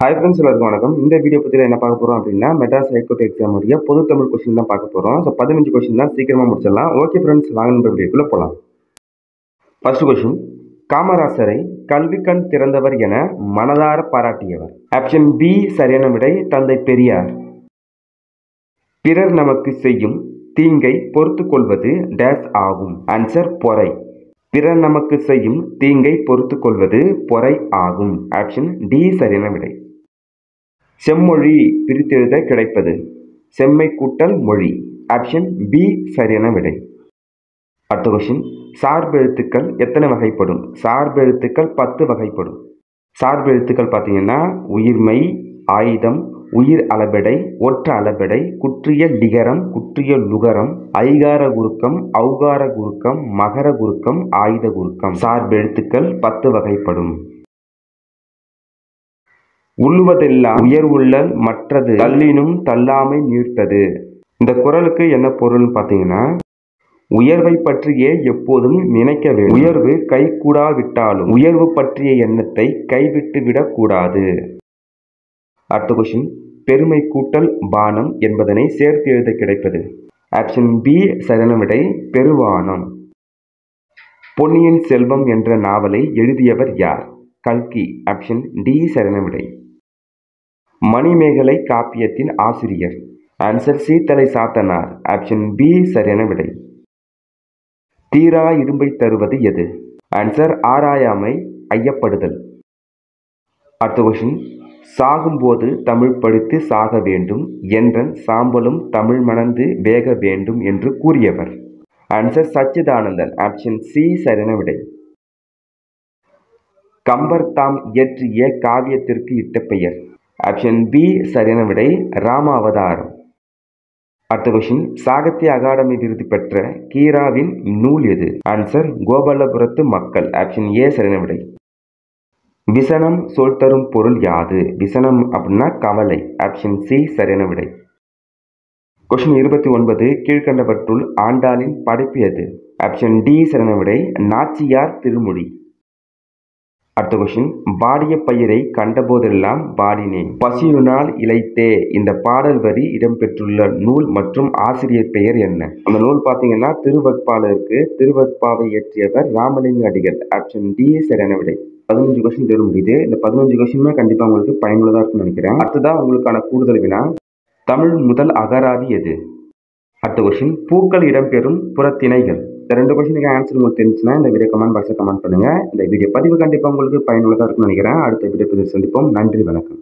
hi friends எல்லாருக்கும் வணக்கம் இந்த வீடியோ பற்றியில் என்ன பார்க்க போகிறோம் அப்படின்னா மெட்ராஸ் ஹைகோர்ட் எக்ஸாம் உடைய பொது தமிழ் கொஸ்டின் தான் பார்க்க போகிறோம் ஸோ பதினஞ்சு கொஸ்டின் தான் சீக்கிரமாக முடிச்சிடலாம் ஓகே ஃப்ரெண்ட்ஸ் வாங்க நம்ம வீடியோக்குள்ளே போகலாம் ஃபர்ஸ்ட் கொஸ்டின் காமராசரை கல்வி கண் திறந்தவர் என மனதார பாராட்டியவர் ஆப்ஷன் பி சரியான விடை தந்தை பெரியார் பிறர் நமக்கு செய்யும் தீங்கை பொறுத்து கொள்வது டேஸ் ஆகும் ஆன்சர் பொறை பிறர் நமக்கு செய்யும் தீங்கை பொறுத்து கொள்வது பொறை ஆகும் ஆப்ஷன் டி சரியான விடை செம்மொழி பிரித்தெழுத கிடைப்பது செம்மை கூட்டல் மொழி ஆப்ஷன் பி சரியான விடை அடுத்த கொஸ்டின் சார்பெழுத்துக்கள் எத்தனை வகைப்படும் சார்பெழுத்துக்கள் பத்து வகைப்படும் சார்பெழுத்துக்கள் பார்த்தீங்கன்னா உயிர்மை ஆயுதம் உயிர் அளபெடை ஒற்ற அளபெடை குற்றிய லிகரம் குற்றிய லுகரம் ஐகார குறுக்கம் ஔகார குறுக்கம் மகர குறுக்கம் ஆயுத குறுக்கம் சார்பெழுத்துக்கள் பத்து வகைப்படும் உள்ளுவதெல்லாம் உயர்வுள்ளல் மற்றது தள்ளினும் தள்ளாமை நீர்த்தது இந்த குரலுக்கு என்ன பொருள்னு பார்த்தீங்கன்னா உயர்வை பற்றியே எப்போதும் நினைக்க வேண்டும் உயர்வு கைகூடாவிட்டாலும் உயர்வு பற்றிய எண்ணத்தை கைவிட்டு விடக்கூடாது அடுத்த கொஸ்டின் பெருமை கூட்டல் பானம் என்பதனை சேர்த்து எழுத கிடைப்பது ஆப்ஷன் பி சரியான விடை பெருவானம் பொன்னியின் செல்வம் என்ற நாவலை எழுதியவர் யார் கல்கி ஆப்ஷன் டி சரியான விடை மணிமேகலை காப்பியத்தின் ஆசிரியர் answer Seethalai Sathanar option B சரியான விடை தீரா இரும்பை தருவது எது ஆன்சர் ஆராயாமை ஐயப்படுதல் அடுத்த கொஷின் சாகும்போது தமிழ் படித்து சாக வேண்டும் என்றன் சாம்பலும் தமிழ் மணந்து வேக வேண்டும் என்று கூறியவர் ஆன்சர் சச்சிதானந்தன் ஆப்ஷன் சி சரியான விடை கம்பர் தாம் இயற்றிய காவியத்திற்கு இட்ட பெயர் ஆப்ஷன் பி சரியான விடை ராம அவதாரம் அடுத்த கொஷின் சாகித்ய அகாடமி விருது பெற்ற கீராவின் நூல் எது ஆன்சர் கோபாலபுரத்து மக்கள் ஆப்ஷன் ஏ சரியான விடை விசனம் சொல் தரும் பொருள் யாது விசனம் அப்படின்னா கவலை ஆப்ஷன் சி சரியான விடை கொஷின் இருபத்தி ஒன்பது கீழ்கண்டவற்றுள் ஆண்டாளின் படைப்பு எது ஆப்ஷன் டி சரியான விடை நாச்சியார் திருமொழி அடுத்த கொஷின் பாடிய பயிரை கண்டபோதெல்லாம் பாடினேன் பசியுனால் இழைத்தே இந்த பாடல் வரி இடம்பெற்றுள்ள நூல் மற்றும் ஆசிரியர் பெயர் என்ன அந்த நூல் பார்த்தீங்கன்னா திருவற்பாளருக்கு திருவற்பாவை இயற்றியவர் ராமலிங்க அடிகள் ஆப்ஷன் டி சரியான விடை பதினஞ்சு கொஸ்டின் தேர்வு முடியுது இந்த பதினஞ்சு கொஸ்டினுமே கண்டிப்பாக உங்களுக்கு பயனுள்ளதாக இருக்கும்னு நினைக்கிறேன் அடுத்ததாக உங்களுக்கான கூடுதல் வினா தமிழ் முதல் அகராதி எது அடுத்த கொஸ்டின் பூக்கள் இடம்பெறும் புறத்திணைகள் இந்த ரெண்டு கொஸ்டினுக்கு ஆன்சர் உங்களுக்கு தெரிஞ்சுன்னா இந்த வீடியோ கமெண்ட் பாக்ஸில் கமெண்ட் பண்ணுங்கள் இந்த வீடியோ பதிவு கண்டிப்பாக உங்களுக்கு பயனுள்ளதாக இருக்கும்னு நினைக்கிறேன் அடுத்த வீடியோ பதிவு சந்திப்போம் நன்றி வணக்கம்